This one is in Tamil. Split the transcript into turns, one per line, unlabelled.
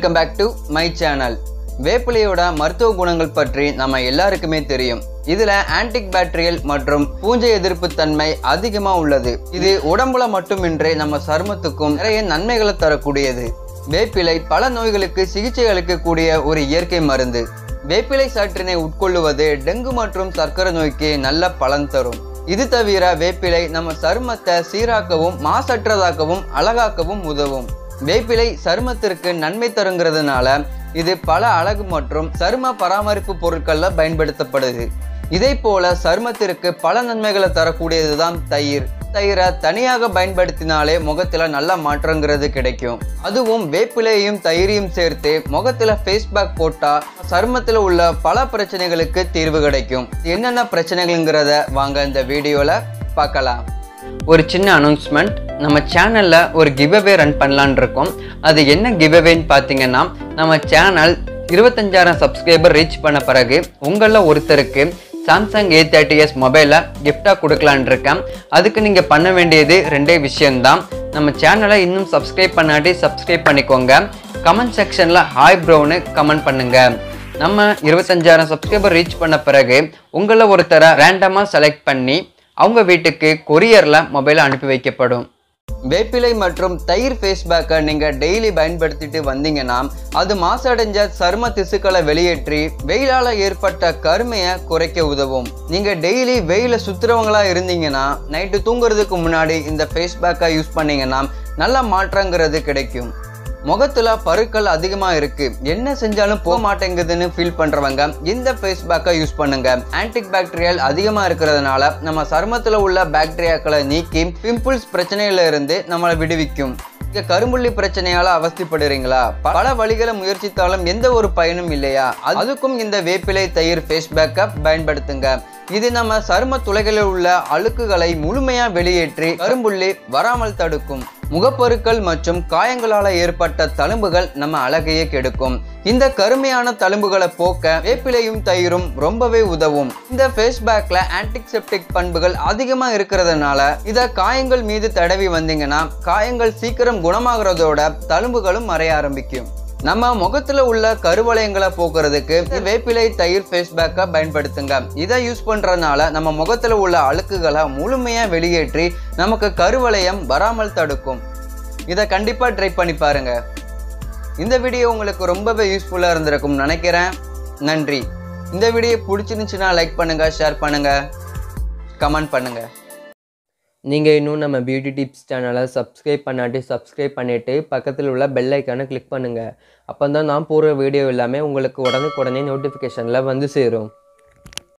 welcome back to my channel வேப்பிலையோட மருத்துவ குணங்கள் பற்றி நம்ம எல்லாருக்குமே தெரியும் இதுல ஆன்டிக் பேக்டீரியல் மற்றும் பூஞ்சை எதிர்ப்பு தன்மை அதிகமா உள்ளது இது உடம்புல மட்டுமின்றி நம்ம சருமத்துக்கும் நிறைய நன்மைகளை தரக்கூடியது வேப்பிலை பல நோய்களுக்கு சிகிச்சை அளிக்கக்கூடிய ஒரு இயற்கை மருந்து வேப்பிலை சாற்றினை உட்கொள்ளுவது டெங்கு மற்றும் சர்க்கரை நோய்க்கு நல்ல பலன் தரும் இது தவிர வேப்பிலை நம்ம சருமத்தை சீராக்கவும் மாசற்றதாக்கவும் அழகாக்கவும் உதவும் வேப்பிலை சருமத்திற்கு நன்மை தருங்கிறதுனால இது பல அழகு மற்றும் சரும பராமரிப்பு பொருட்கள்ல பயன்படுத்தப்படுது இதே போல சருமத்திற்கு பல நன்மைகளை தரக்கூடியதுதான் தயிர் தயிரை தனியாக பயன்படுத்தினாலே முகத்துல நல்ல மாற்றங்கிறது கிடைக்கும் அதுவும் வேப்பிலையும் தயிரையும் சேர்த்து முகத்துல ஃபேஸ் பேக் போட்டா சருமத்துல உள்ள பல பிரச்சனைகளுக்கு தீர்வு கிடைக்கும் என்னென்ன பிரச்சனைகள்ங்கிறத வாங்க இந்த வீடியோல பார்க்கலாம் ஒரு சின்ன அனௌன்ஸ்மெண்ட் நம்ம சேனல்ல ஒரு கிவ்அவே ரன் பண்ணலான் இருக்கோம் அது என்ன கிவ்அவேன்னு பார்த்தீங்கன்னா நம்ம சேனல் இருபத்தஞ்சாயிரம் சப்ஸ்கிரைபர் ரீச் பண்ண பிறகு உங்களில் ஒருத்தருக்கு சாம்சங் ஏ தேர்ட்டி எஸ் மொபைலை கிஃப்டாக கொடுக்கலான் இருக்கேன் அதுக்கு நீங்கள் பண்ண வேண்டியது ரெண்டே விஷயம்தான் நம்ம சேனலை இன்னும் சப்ஸ்கிரைப் பண்ணாட்டி சப்ஸ்கிரைப் பண்ணிக்கோங்க கமெண்ட் செக்ஷனில் ஹாய் ப்ரோன்னு கமெண்ட் பண்ணுங்க நம்ம இருபத்தஞ்சாயிரம் சப்ஸ்கிரைபர் ரீச் பண்ண பிறகு உங்களில் ஒருத்தரை ரேண்டமாக செலக்ட் பண்ணி அவங்க வீட்டுக்கு கொரியரில் மொபைல் அனுப்பி வைக்கப்படும் வேப்பிலை மற்றும் தயிர் ஃபேஸ் பேக்கை நீங்கள் டெய்லி பயன்படுத்திட்டு வந்தீங்கன்னா அது மாசடைஞ்ச சரும திசுக்களை வெளியேற்றி வெயிலால் ஏற்பட்ட கருமையை குறைக்க உதவும் நீங்கள் டெய்லி வெயில சுத்துறவங்களா இருந்தீங்கன்னா நைட்டு தூங்குறதுக்கு முன்னாடி இந்த ஃபேஸ் பேக்கை யூஸ் பண்ணீங்கன்னா நல்ல மாற்றங்கிறது கிடைக்கும் முகத்துல பருக்கள் அதிகமா இருக்கு என்ன செஞ்சாலும் போக மாட்டேங்குதுன்னு ஃபீல் பண்றவங்க இந்த ஃபேஸ் பேக்கை யூஸ் பண்ணுங்க ஆன்டிக் பாக்டீரியல் அதிகமா இருக்கிறதுனால நம்ம சருமத்துல உள்ள பாக்டீரியாக்களை நீக்கி பிம்பிள்ஸ் பிரச்சனையில இருந்து நம்மளை விடுவிக்கும் இங்க கரும்புள்ளி பிரச்சனையால அவஸ்திப்படுறீங்களா பல வழிகளை முயற்சித்தாலும் எந்த ஒரு பயனும் இல்லையா அதுக்கும் இந்த வேப்பிலை தயிர் ஃபேஸ் பேக்கை பயன்படுத்துங்க இது நம்ம சரும துளைகளில் உள்ள அழுக்குகளை முழுமையா வெளியேற்றி கரும்புள்ளி வராமல் தடுக்கும் முகப்பருக்கள் மற்றும் காயங்களால ஏற்பட்ட தழும்புகள் நம்ம அழகையே கெடுக்கும் இந்த கருமையான தழும்புகளை போக்க வேப்பிலையும் தயிரும் ரொம்பவே உதவும் இந்த ஃபேஸ் பேக்ல ஆன்டிசெப்டிக் பண்புகள் அதிகமா இருக்கிறதுனால இத காயங்கள் மீது தடவி வந்தீங்கன்னா காயங்கள் சீக்கிரம் குணமாகறதோட தழும்புகளும் மறைய ஆரம்பிக்கும் நம்ம முகத்துல உள்ள கருவளையங்களை போக்குறதுக்கு வேப்பிலை தயிர் ஃபேஸ் பேக்கை பயன்படுத்துங்க இதை யூஸ் பண்றதுனால நம்ம முகத்துல உள்ள அழுக்குகளை முழுமையா வெளியேற்றி நமக்கு கருவளையம் வராமல் தடுக்கும் இதை கண்டிப்பா ட்ரை பண்ணி பாருங்க இந்த வீடியோ உங்களுக்கு ரொம்பவே யூஸ்ஃபுல்லா இருந்திருக்கும் நினைக்கிறேன் நன்றி இந்த வீடியோ பிடிச்சிருந்துச்சுன்னா லைக் பண்ணுங்க ஷேர் பண்ணுங்க கமெண்ட் பண்ணுங்க
நீங்கள் இன்னும் நம்ம பியூட்டி டிப்ஸ் சேனலை சப்ஸ்கிரைப் பண்ணாட்டி சப்ஸ்கிரைப் பண்ணிவிட்டு பக்கத்தில் உள்ள பெல் ஐக்கானை கிளிக் பண்ணுங்கள் அப்போ தான் நான் போடுற வீடியோ எல்லாமே உங்களுக்கு உடனுக்குடனே நோட்டிஃபிகேஷனில் வந்து சேரும்